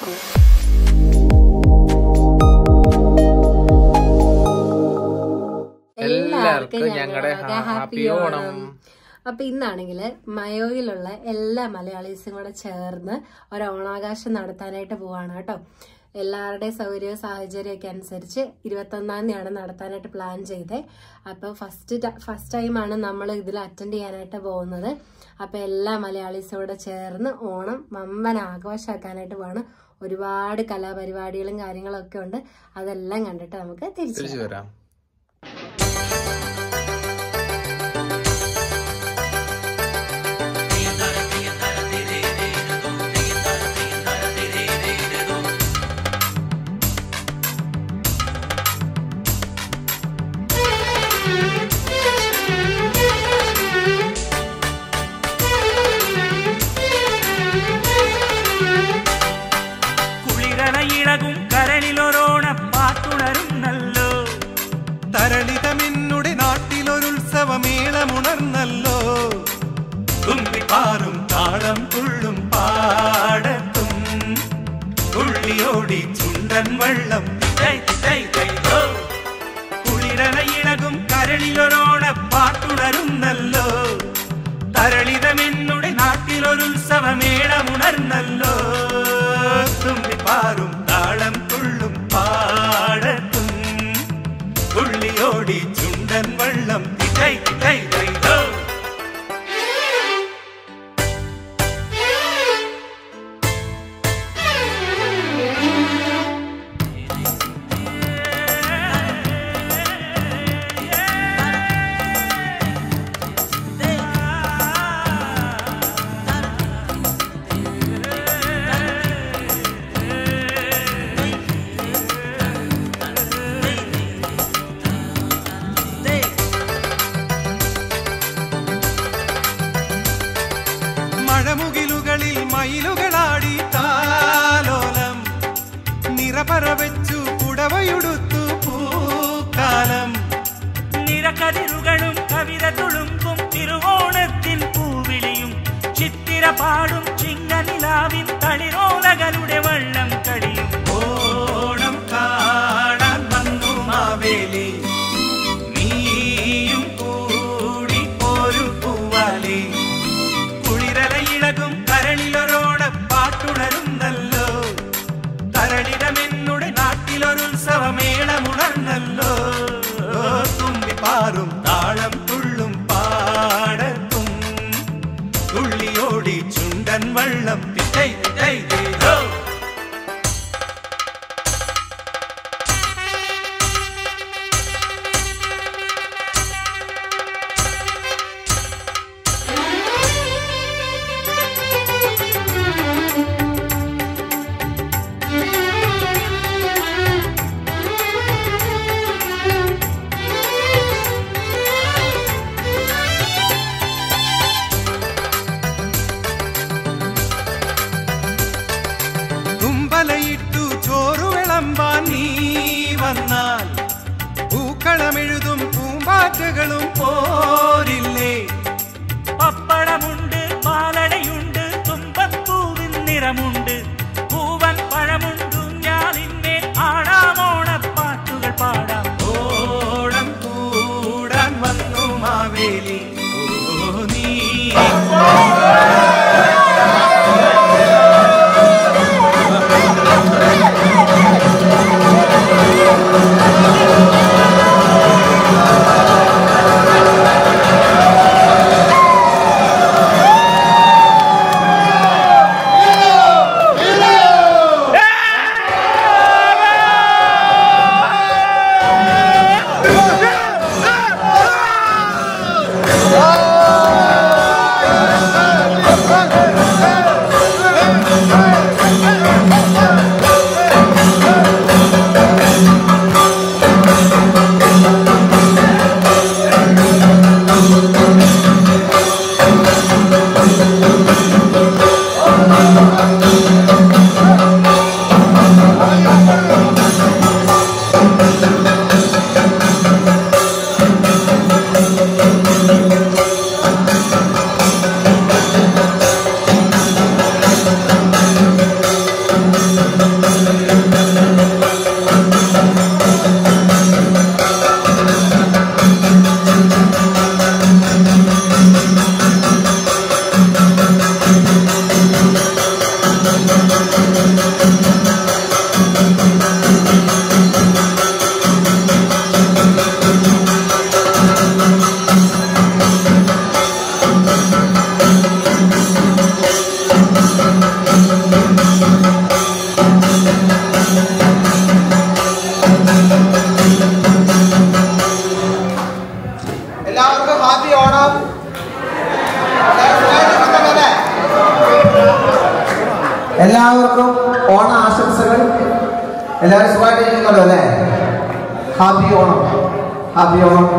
എല്ലാവർക്കും ഞങ്ങളുടെ ഞങ്ങളുടെ ഹാപ്പി ഓണം അപ്പൊ ഇന്നാണെങ്കിൽ മയോയിലുള്ള എല്ലാ മലയാളീസും കൂടെ ചേർന്ന് ഒരു ഓണാഘോഷം നടത്താനായിട്ട് പോവാണ് കേട്ടോ എല്ലാവരുടെയും സൗകര്യവും സാഹചര്യമൊക്കെ അനുസരിച്ച് ഇരുപത്തൊന്നാം തീയതിയാണ് നടത്താനായിട്ട് പ്ലാൻ ചെയ്തത് അപ്പോൾ ഫസ്റ്റ് ഫസ്റ്റ് ടൈമാണ് നമ്മൾ ഇതിൽ അറ്റൻഡ് ചെയ്യാനായിട്ട് പോകുന്നത് അപ്പോൾ എല്ലാ മലയാളീസും കൂടെ ചേർന്ന് ഓണം വമ്പൻ ആഘോഷമാക്കാനായിട്ട് പോവാണ് ഒരുപാട് കലാപരിപാടികളും കാര്യങ്ങളൊക്കെ ഉണ്ട് അതെല്ലാം കണ്ടിട്ട് നമുക്ക് തിരിച്ചു തിരിച്ചു വരാം കുളിരലയിളകും കരളിലൊരോണപ്പാട്ടുണരുന്നല്ലോ തരളിതമെന്നുടെ നാട്ടിലൊരുത്സവമേളമുണർന്നല്ലോ തുമ്പിപ്പാറും താളം തുള്ളും പാടത്തും തുള്ളിയോടി ചുണ്ടൻ വെള്ളം ജൈ ജൈ ജൈ ഹോ. കുളിരലയിളകും കരളിലൊരോണപ്പാട്ടുണരുന്നല്ലോ തരളിതമെന്നുടെ നാട്ടിലൊരുത്സവമേളമുണർന്നല്ലോ തുമ്പിപ്പാറും താളം തുള്ളും പാടത്തും തുള്ളിയോടി ചുണ്ടൻ വെള്ളം ജൈ ജൈ ജൈ ഹോ. മഴമുകിലുകളിൽ മയിലുകളാടി താലോലം നിറപറ വെച്ചു പുടവയുടുത്തു പൂക്കാലം നിറകതിരുകളും കവിത തുളുമ്പും തിരുവോണത്തിൻ പൂവിളിയും ചിത്തിര പാടും ചിങ്ങനിലാവിൻ തളിരോലകളുടെ വള്ളം കളിയും ഓണം കാണാൻ വന്നു മാവേലി നീയും കൂടി ഒരു പൂവാലി കുളിരലയിളകും കരളിലൊരോട പാട്ടുണരുന്നല്ലോ തരളിടമെന്നുടെ നാട്ടിലൊരുത്സവമേളമുണർന്നല്ലോ തുമ്പിപ്പാറും താളം തുള്ളും പാടത്തും തുള്ളിയോടി ചുണ്ടൻ വള്ളം ജയ് ജയ് ജയ് ഹോ. തുമ്പലയിട്ടു ചോറു വിളമ്പാൻ നീ വന്നാൽ പൂക്കളമെഴുതും പൂമ്പാറ്റകളും പോരില്ലേ പപ്പടമുണ്ട് പാലടയുണ്ട് തുമ്പപ്പൂവിൻ നിറമുണ്ട് പൂവൻ പഴമുണ്ടു ഞാനിന്മേൽ ആടാമോണപ്പാട്ടുകൾ പാടാം ഓണം കൂടാൻ വന്നു മാവേലി ഓ നീ Yeah! എല്ലാവർക്കും ഹാപ്പി ഓണം സുഖമായിട്ടിരിക്കുന്നല്ലേ? എല്ലാവർക്കും ഓണ ആശംസകൾ എല്ലാവരും സുഖമായിട്ടിരിക്കുന്നല്ലോ അല്ലേ ഹാപ്പി ഓണം ഹാപ്പി ഓണം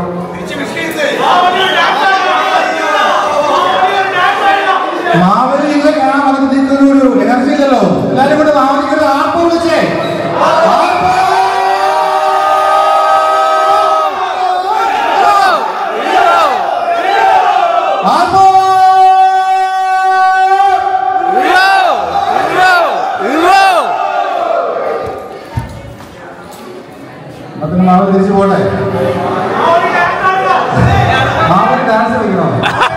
മാവേലികളെ കാണാൻ വന്നിട്ട് നിൽക്കുന്നൊരു എനർജി ഇല്ലല്ലോ എല്ലാരും കൂടെ മാവേലികളുടെ ആർപ്പ് വിളിച്ചേ ആർപ്പ്! ആർപ്പ്! അതിന് മാവേലി തിരിച്ചു പോട്ടെ മാവേലി ഡാൻസ് കളിക്കണോ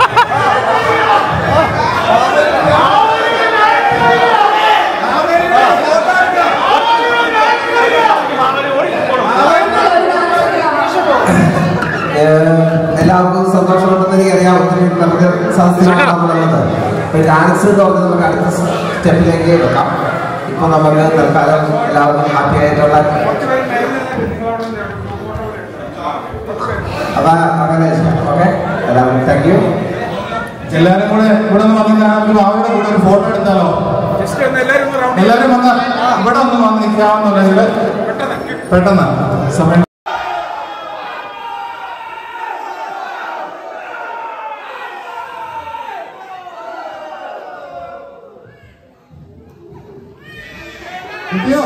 ഏഹ് എല്ലാവർക്കും സന്തോഷമുണ്ടെന്ന് എനിക്കറിയാം ഒത്തിരി നമുക്ക് സാധ്യതകളുള്ളത് അപ്പൊ ഡാൻസ് എന്ന് പറഞ്ഞാൽ നമുക്ക് അടുത്ത സ്റ്റെപ്പിലേക്ക് വെക്കാം ഇപ്പൊ നമുക്ക് തൽക്കാലം എല്ലാവർക്കും ഹാപ്പി ആയിട്ടുള്ള അപ്പൊ അങ്ങനെ ഓക്കെ എല്ലാവർക്കും താങ്ക് യു എല്ലാരും കൂടെ ഇവിടെ ഒന്ന് വന്ന് ഞാൻ ഒരു മാവിയുടെ കൂടെ ഒരു ഫോട്ടോ എടുത്താലോ എല്ലാരും വന്ന് ഇവിടെ ഒന്ന് വന്ന് നിൽക്കാമെന്നുണ്ടെങ്കിൽ പെട്ടെന്ന് സമയം കിട്ടിയോ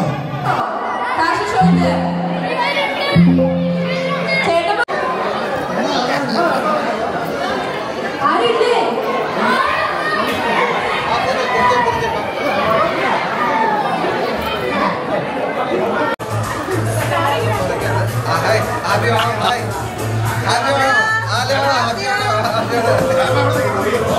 happy Onam happy Onam happy Onam happy Onam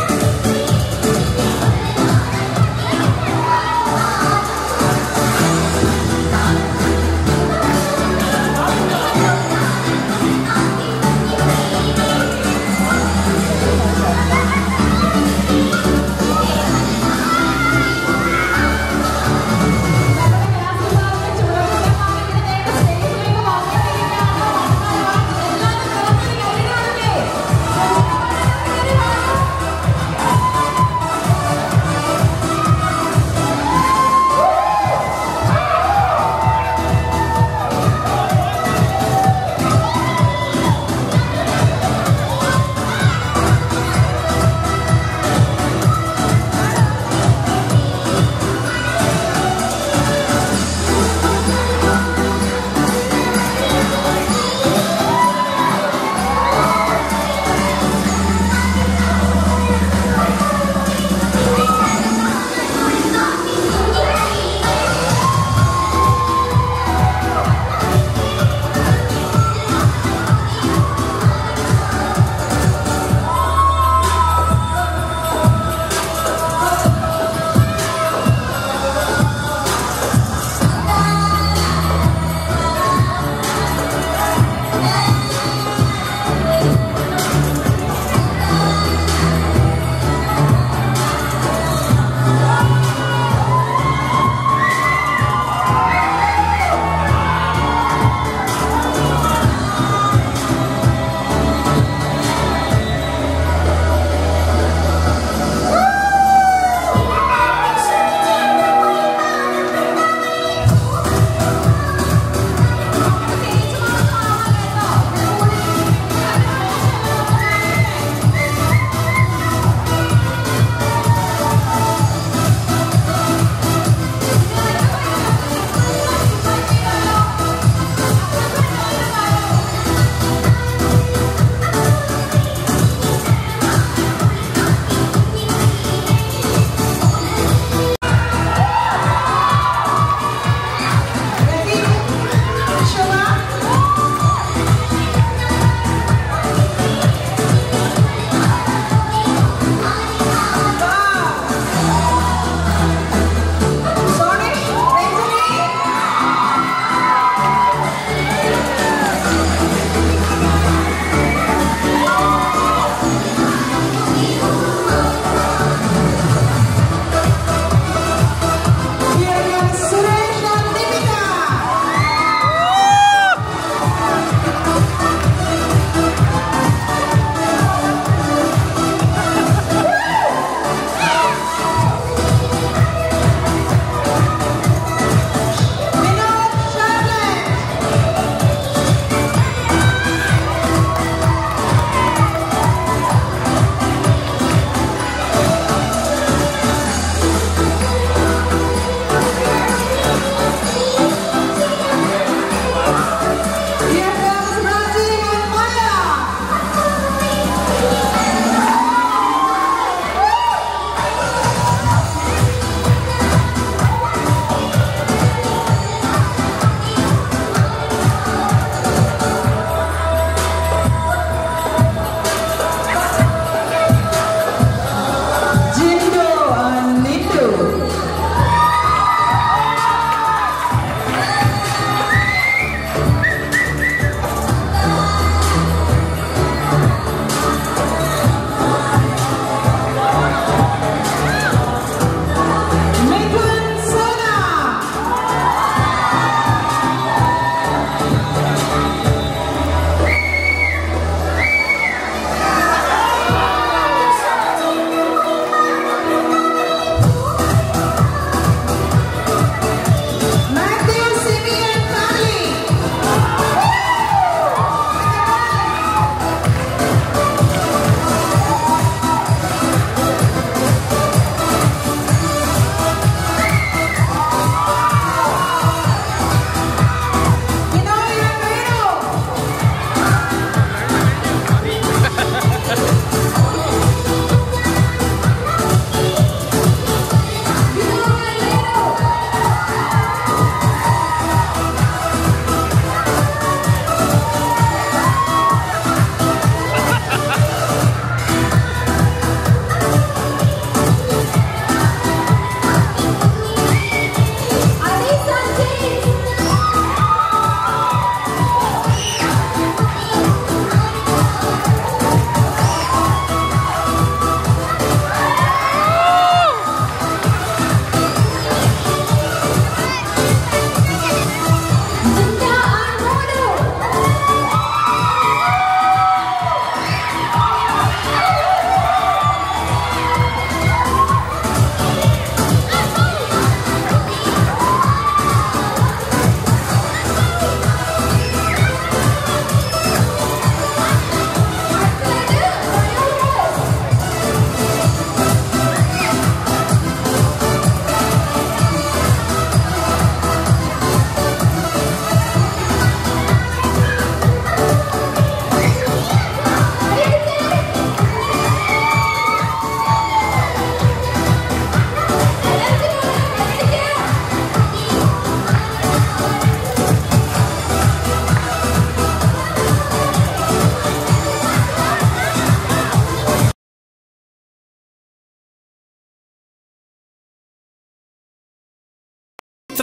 happy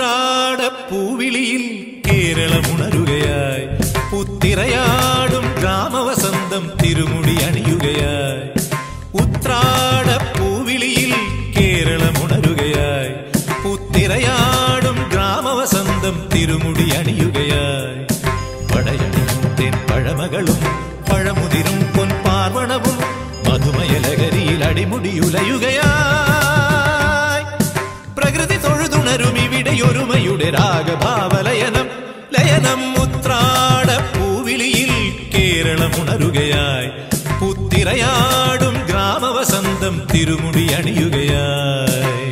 ഉത്രാടപ്പൂവിളിയിൽ കേരളമുണരുകയായി പുത്തിറയാടും ഗ്രാമവസന്തം തിരുമുടി അണിയുകയായി ഉത്രാടപ്പൂവിളിയിൽ കേരളമുണരുകയായി പുത്തിറയാടും ഗ്രാമവസന്തം തിരുമുടി അണിയുകയായി പടയണിയും തെൻ പഴമകളും പഴമുതിരും പൊൻപാർവണവും മധുമയലകരിയിൽ അടിമുടിയുലയുകയായി പ്രകൃതി തൊഴുതുണരും ഇവിടെ ഒരുമയുടെ രാഗഭാവലയനം ലയനം ഉത്രാട പൂവിളിയിൽ കേരളമുണരുകയായി പുത്തിറയാടും ഗ്രാമവസന്തം തിരുമുടി അണിയുകയായി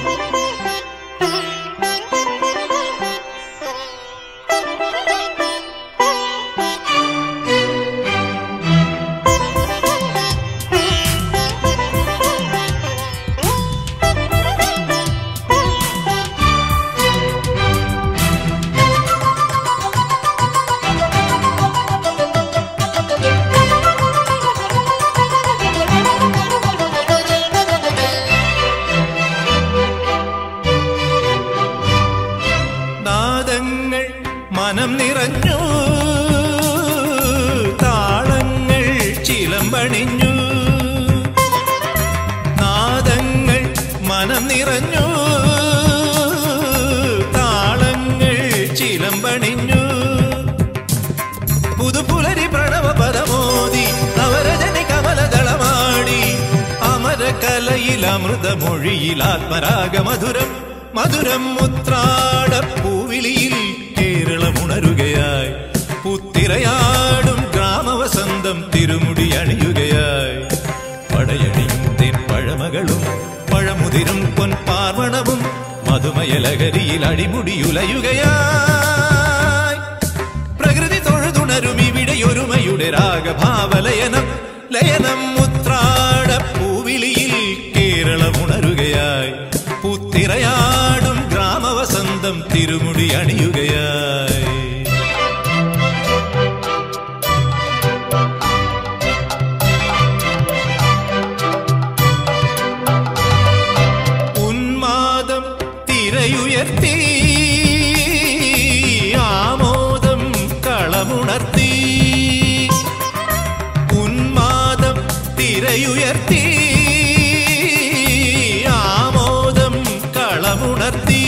നാദങ്ങൾ മനം നിറഞ്ഞു താളങ്ങൾ ചിലമ്പണിഞ്ഞു നാദങ്ങൾ മനം നിറഞ്ഞു താളങ്ങൾ ചിലമ്പണിഞ്ഞു പുതുപുലരി പ്രണവ പദമോദി നവരജനി കമലദളമാടി അമരകലയിൽ അമൃതമൊഴിയിൽ ആത്മരാഗ മധുരം മധുരം മുത്രാട പൂവിളിയിൽ കേരളമുണരുകയായി പുത്തിറയാടും ഗ്രാമവസന്തം തിരുമുടി അണിയുകയായി പടയണിയും തെൻ പഴമകളും പഴമുതിരും പൊൻപാർവണവും മധുമയലകരിയിൽ അടിമുടിയുലയുകയായി പ്രകൃതി തൊഴുതുണരും ഇവിടെ ഒരുമയുടെ രാഗഭാവലയനം ലയനം മുത്രാട പൂവിളിയിൽ കേരളമുണരുകയായി പുത്തിറയാടും ഗ്രാമവസന്തം തിരുമുടി അണിയുകയായി ഉന്മാദം തിരയുയർത്തി ആമോദം കളമുണർത്തി ഉന്മാദം തിരയുയർത്തി ആമോദം കളമുണർത്തി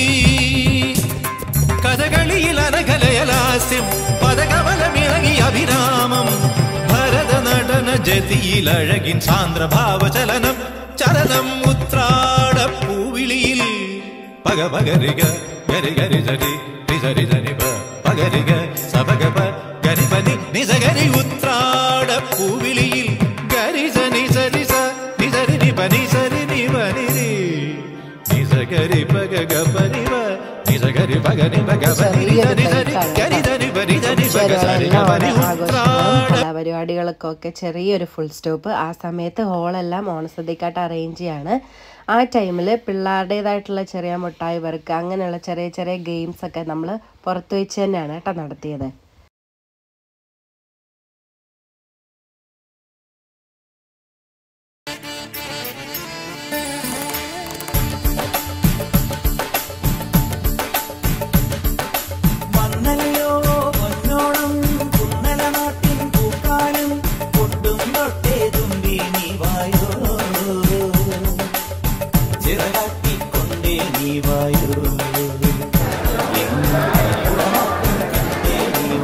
കഥകളിയിൽ അനകലയലാസ്യം പദകമലമിളകി അഭിരാമം ഭരതനടന ജതിയിൽ അഴകിൻ സാന്ദ്രഭാവചലനം ചലനം ഉത്രാട പൂവിളിയിൽ പക പകരിക ഗരി ഗരി ജരി നിജരി ജനി പ പകരിക സപക പ ഗരി പനി നിജഗരി ഉത്രാട പൂവിളിയിൽ ഗരി ജനി സരി സ നിജരി നി പനി സരി നി പനി നി നിജഗരി പക ഗ പനി പ നിജഗരി പക നി പക പനി നി ചെറിയൊരു ജനി സരി ബ്രേക്കാണ് ഗരി ജനി പനി ജനി പക സരി ഗ എല്ലാ പനി ഓണാഘോഷങ്ങളും ഉത്രാട കലാപരിപാടികൾക്കൊക്കെ ചെറിയൊരു ഫുൾ സ്റ്റോപ്പ് ആ സമയത്ത് ഹോളെല്ലാം ഓണസദ്യക്കായിട്ട് അറേഞ്ച് ചെയ്യാണ് ആ ടൈമിൽ പിള്ളേരുടേതായിട്ടുള്ള ചെറിയ മുട്ടായി വർക്ക് അങ്ങനെയുള്ള ചെറിയ ചെറിയ ഗെയിംസ് ഒക്കെ നമ്മൾ പുറത്തു വെച്ച് തന്നെയാണ് കേട്ടോ നടത്തിയത് വന്നല്ലോ പൊന്നോണം കുന്നല നാട്ടിൻ പൂക്കാലം കൊട്ടും തൊട്ടേ തുമ്പി നീ വായോ ചിറകാട്ടിക്കൊണ്ടേ നീ വായോ എങ്ങും കണ്ടേ നീ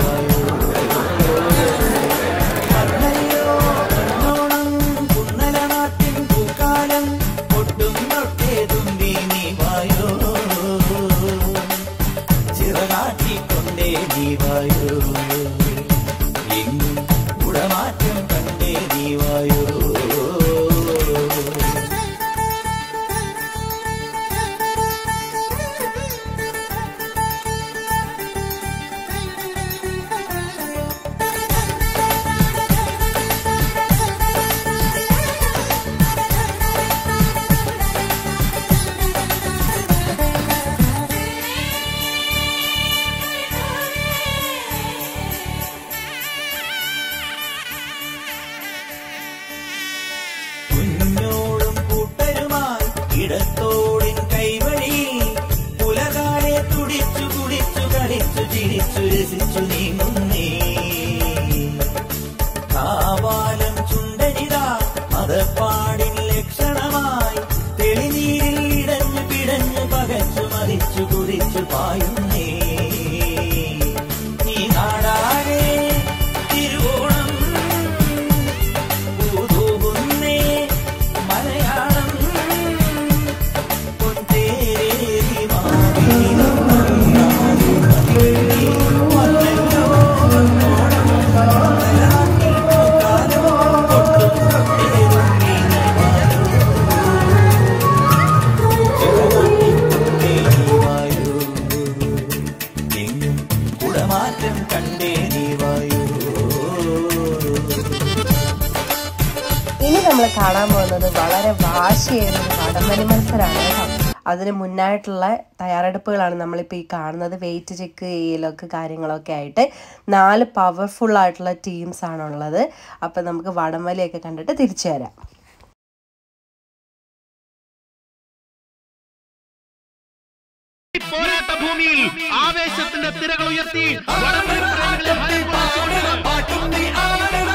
വാശിയേറിയ ഒരു വടംവലി മത്സരമാണ് കേട്ടോ അതിന് മുന്നായിട്ടുള്ള തയ്യാറെടുപ്പുകളാണ് നമ്മളിപ്പോൾ ഈ കാണുന്നത് വെയിറ്റ് ചെക്ക് ചെയ്യലൊക്കെ കാര്യങ്ങളൊക്കെ ആയിട്ട് നാല് പവർഫുൾ ആയിട്ടുള്ള ടീംസ് ആണുള്ളത് അപ്പം നമുക്ക് വടംവലിയൊക്കെ കണ്ടിട്ട് തിരിച്ചു വരാം പോരാട്ട ഭൂമിയിൽ ആവേശത്തിന്റെ തിരകൾ ഉയർത്തി വടംവലി പ്രേമികളെ ഹരിപ്പാടുന്ന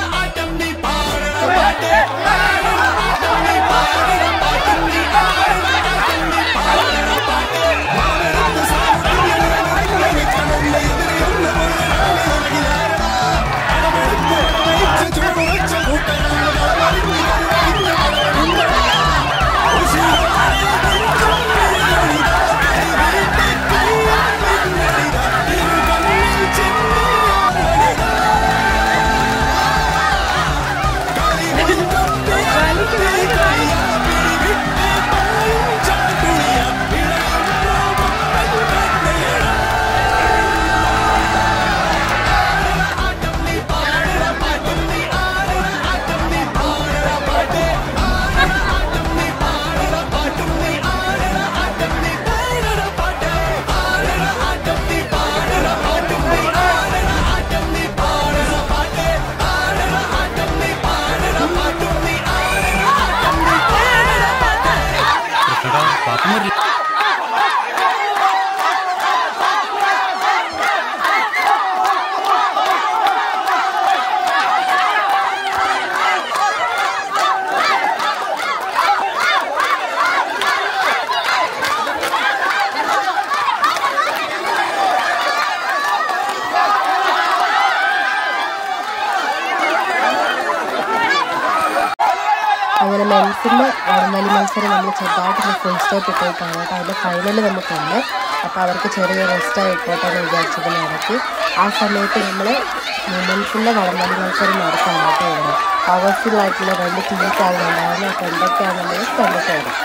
അങ്ങനെ മെൻസിൻ്റെ വടംവലി മത്സരം നമ്മൾ ചെറുതായിട്ട് ഫുൾ സ്റ്റോപ്പ് ഇട്ടേക്കാണ് കേട്ടോ അതിൻ്റെ ഫൈനൽ നമുക്കുണ്ട് അപ്പോൾ അവർക്ക് ചെറിയ റെസ്റ്റ് ആയിക്കോട്ടെ എന്ന് വിചാരിച്ചത് നടത്തി ആ സമയത്ത് നമ്മൾ വുമൻസിൻ്റെ വടംവലി മത്സരം നടത്താൻ കേട്ടോ ഇവിടെ പവർഫുൾ ആയിട്ടുള്ള രണ്ട് ടീംസാണ് ഉണ്ടാകുന്നത് അപ്പോൾ എന്തൊക്കെയാണെന്നുള്ളത് കണ്ടിട്ട് വരാം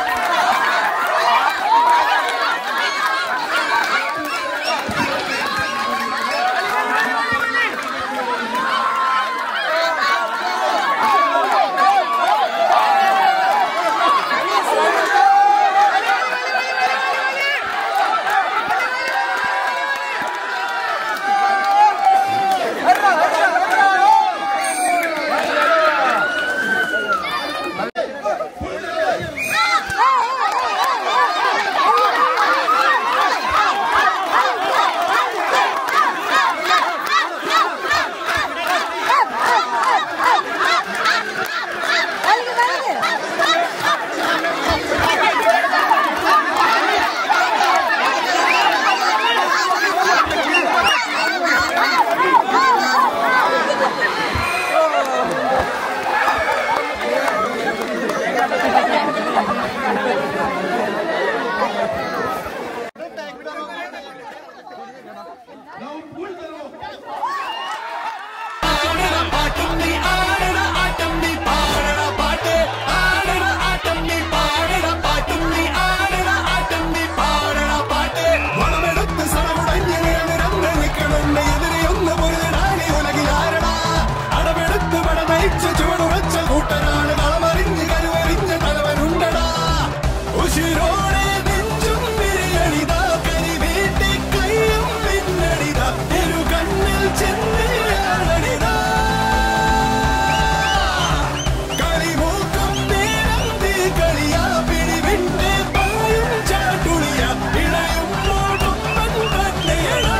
ഉശിരോടെ നെഞ്ചും വിരിയണിതാ കരിവീട്ടി കയ്യും പിന്നണിതാ ഇരു കണ്ണിൽ ചെന്നിയാളണിതാ കളിമൂക്കും നേരം തീ കളിയാ പിടിവിട്ട് പായും ചാട്ടുളിയ ഇളയും മോടും തന്നെയടാ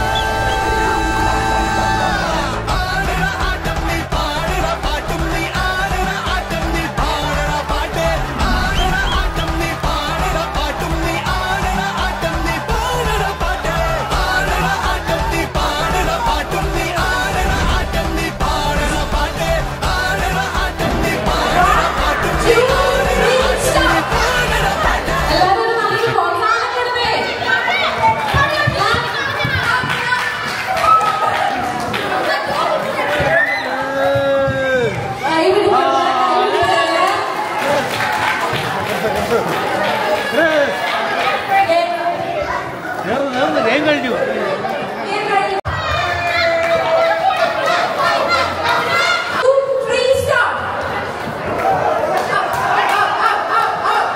ആടണ ആട്ടം നീ പാടണ പാട്ടും നീ ആടണ ആട്ടം നീ പാടണ പാട്ട് ആടണ ആട്ടം നീ പാടണ പാട്ടും നീ ആടണ ആട്ടം നീ പാടണ പാട്ട് ആടണ ആട്ടം നീ പാടണ പാട്ടും നീ ആടണ ആട്ടം നീ പാടണ പാട്ട് ആടണ ആട്ടം നീ പാടണ പാട്ടും നീ ആടണ പാട്ട് Three, stop!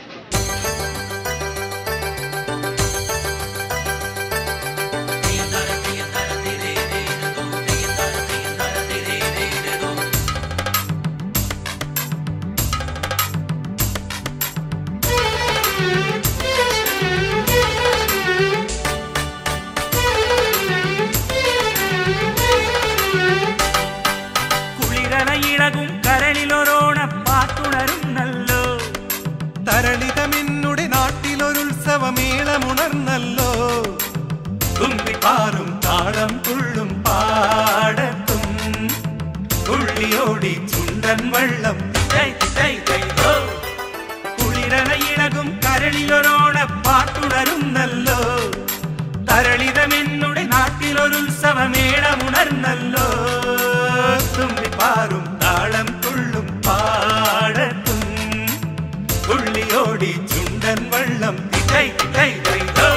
കുളിരല ഇളകും കരളിലൊരോണപ്പാട്ടുണരുന്നല്ലോ തരളിതമെന്നുടെ നാട്ടിലൊരുത്സവമേളമുണർന്നല്ലോ തുമ്പിപ്പാറും താളം തുള്ളും പാടത്തും തുള്ളിയോടി ചുണ്ടൻ വെള്ളം ജയ് ജയ് ജയ് ഹോ. കുളിരല ഇളകും കരളിലൊരോണപ്പാട്ടുണരുന്നല്ലോ തരളിതമെന്നുടെ നാട്ടിലൊരുത്സവമേളമുണർന്നല്ലോ തുമ്പിപ്പാറും താളം തുള്ളും പാടത്തും തുള്ളിയോടി ചുണ്ടൻ വെള്ളം ജയ് ജയ് ജയ് ഹോ.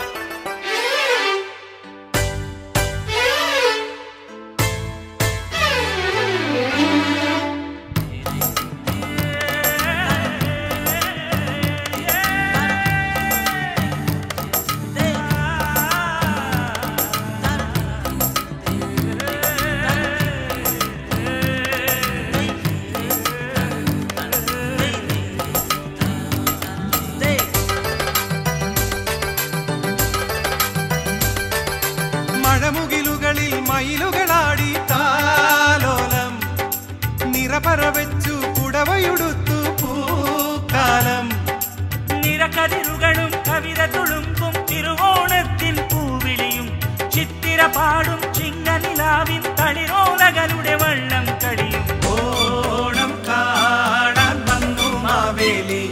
മഴമുകിലുകളിൽ മയിലുകളാടി താലോലം നിറപറ വെച്ചു പുടവയുടുത്തു പൂക്കാലം നിറകതിരുകളും കവിത തുളുമ്പും തിരുവോണത്തിൻ പൂവിളിയും ചിത്തിര പാടും ചിങ്ങനിലാവിൻ തളിരോലകളുടെ വള്ളം കളിയും ഓണം കാണാൻ വന്നു മാവേലി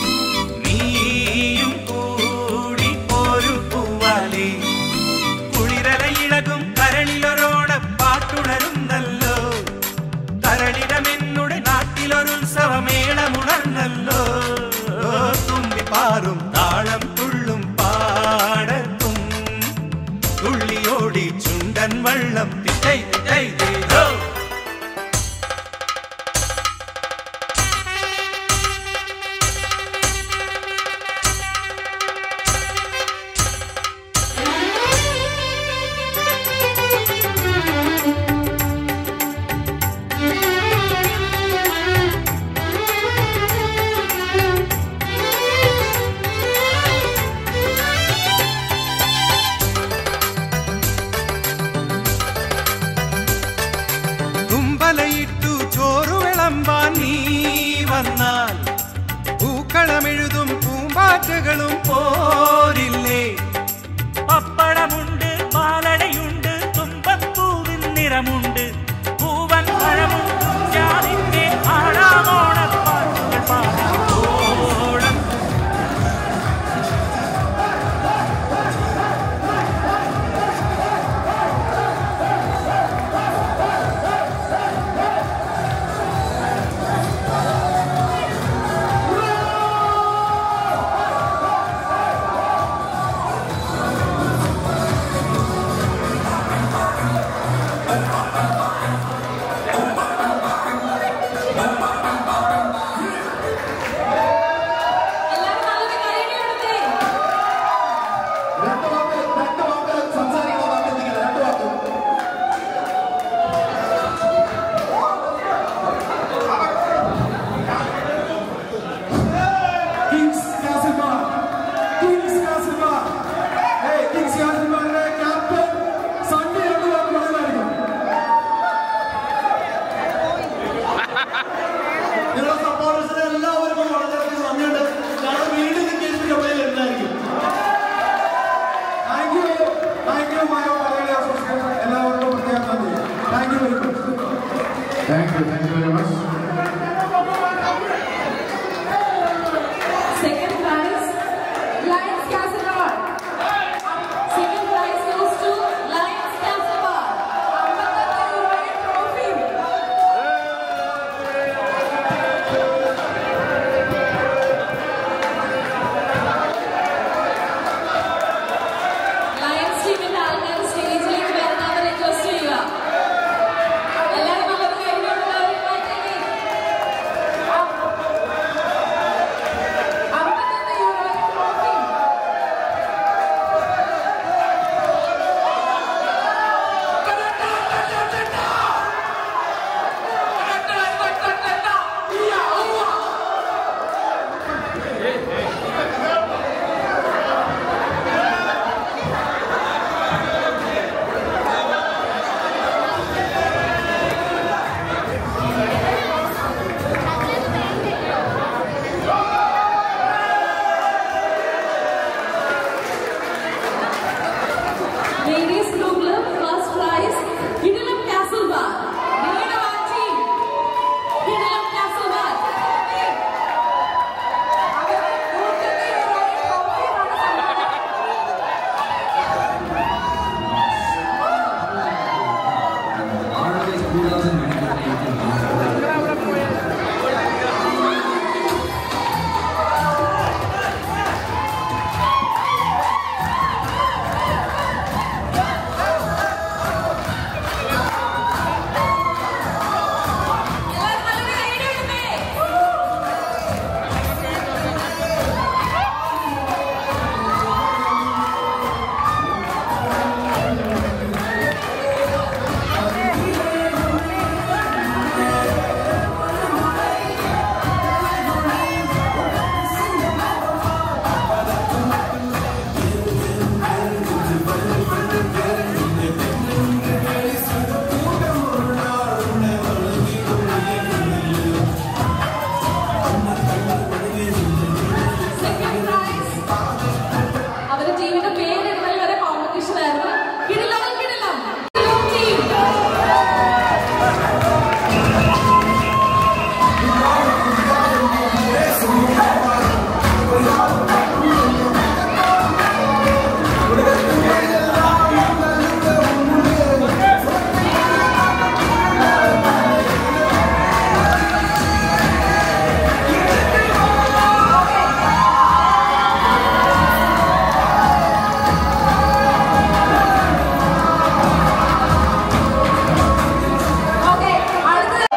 നീയും കൂടി ഒരു പൂവാലി കുളിരല ഇളകും കരളിലൊരോട പാട്ടുണരുന്നല്ലോ തരളിടമെന്നുടെ നാട്ടിലൊരുത്സവമേളമുണർന്നല്ലോ തുമ്പിപ്പാറും താളം തുള്ളും പാടത്തും തുള്ളിയോടി ചുണ്ടൻ വള്ളം ജയ് ജയ് ജയ് ഹോ. ും Ladies Blue Club, first prize, Kidilam Castle Bar. Nilena team. Kidilam Castle Bar. Second prize. അവരുടെ ടീമിന്റെ പേരിടുന്നതിൽ വരെ കോമ്പറ്റീഷൻ ആയിരുന്നു കിടിലം കിടിലം കിടിലം ടീം ഓക്കെ അടുത്തത്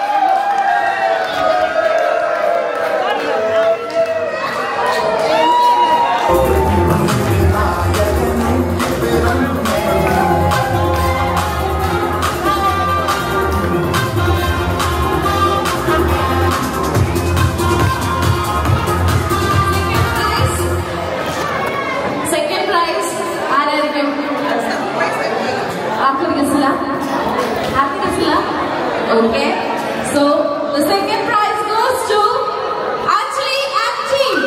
സെക്കൻഡ് പ്രൈസ് ആരായിരിക്കും ആർക്കും ഗസില്ല ആർക്കും ഗസില്ല okay so the second prize goes to actually and team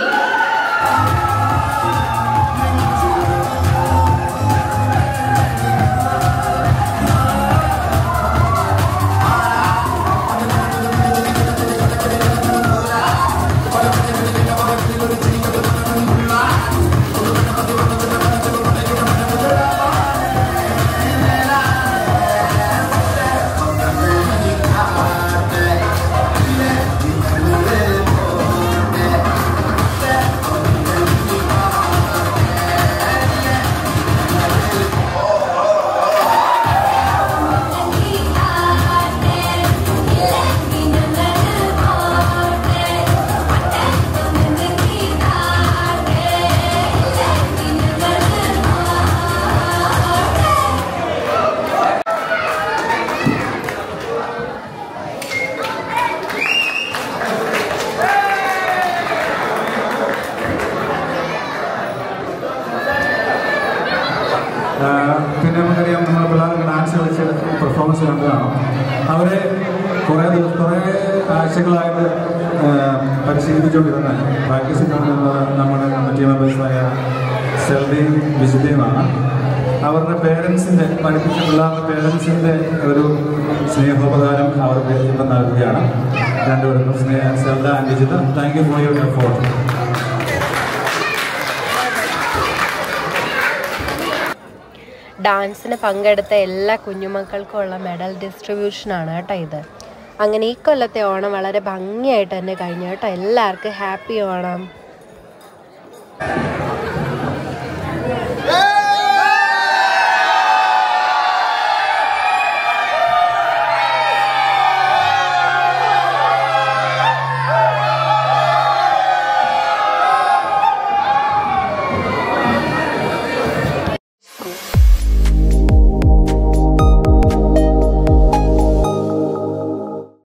ah പിന്നെ നമുക്കറിയാം നമ്മൾ പിള്ളേർക്ക് ഡാൻസ് കളിച്ച് പെർഫോമൻസ് കണ്ടതാണ് അവരെ കുറേ ദിവസം കുറേ ആഴ്ചകളായിട്ട് ആഹ് പരിശീലിപ്പിച്ചുകൊണ്ടിരുന്ന പ്രാക്ടീസ് ചെയ്തുകൊണ്ടിരുന്നത് നമ്മുടെ കമ്മിറ്റി മെമ്പേഴ്സായ സെൽഡയും വിജിതയുമാണ് അവരുടെ പേരൻസിൻ്റെ പഠിപ്പിച്ച പിള്ളേരുടെ പേരൻസിൻ്റെ ഒരു സ്നേഹോപകാരം അവർക്ക് ഇപ്പം നൽകുകയാണ് രണ്ടുപേർക്കും Sneha Selda and Vijitha thank you for your effort ഡാൻസിന് പങ്കെടുത്ത എല്ലാ കുഞ്ഞുമക്കൾക്കും ഉള്ള മെഡൽ ഡിസ്ട്രിബ്യൂഷനാണ് കേട്ടോ ഇത് അങ്ങനെ ഈ കൊല്ലത്തെ ഓണം വളരെ ഭംഗിയായിട്ട് തന്നെ കഴിഞ്ഞു കേട്ടോ എല്ലാവർക്കും ഹാപ്പി ഓണം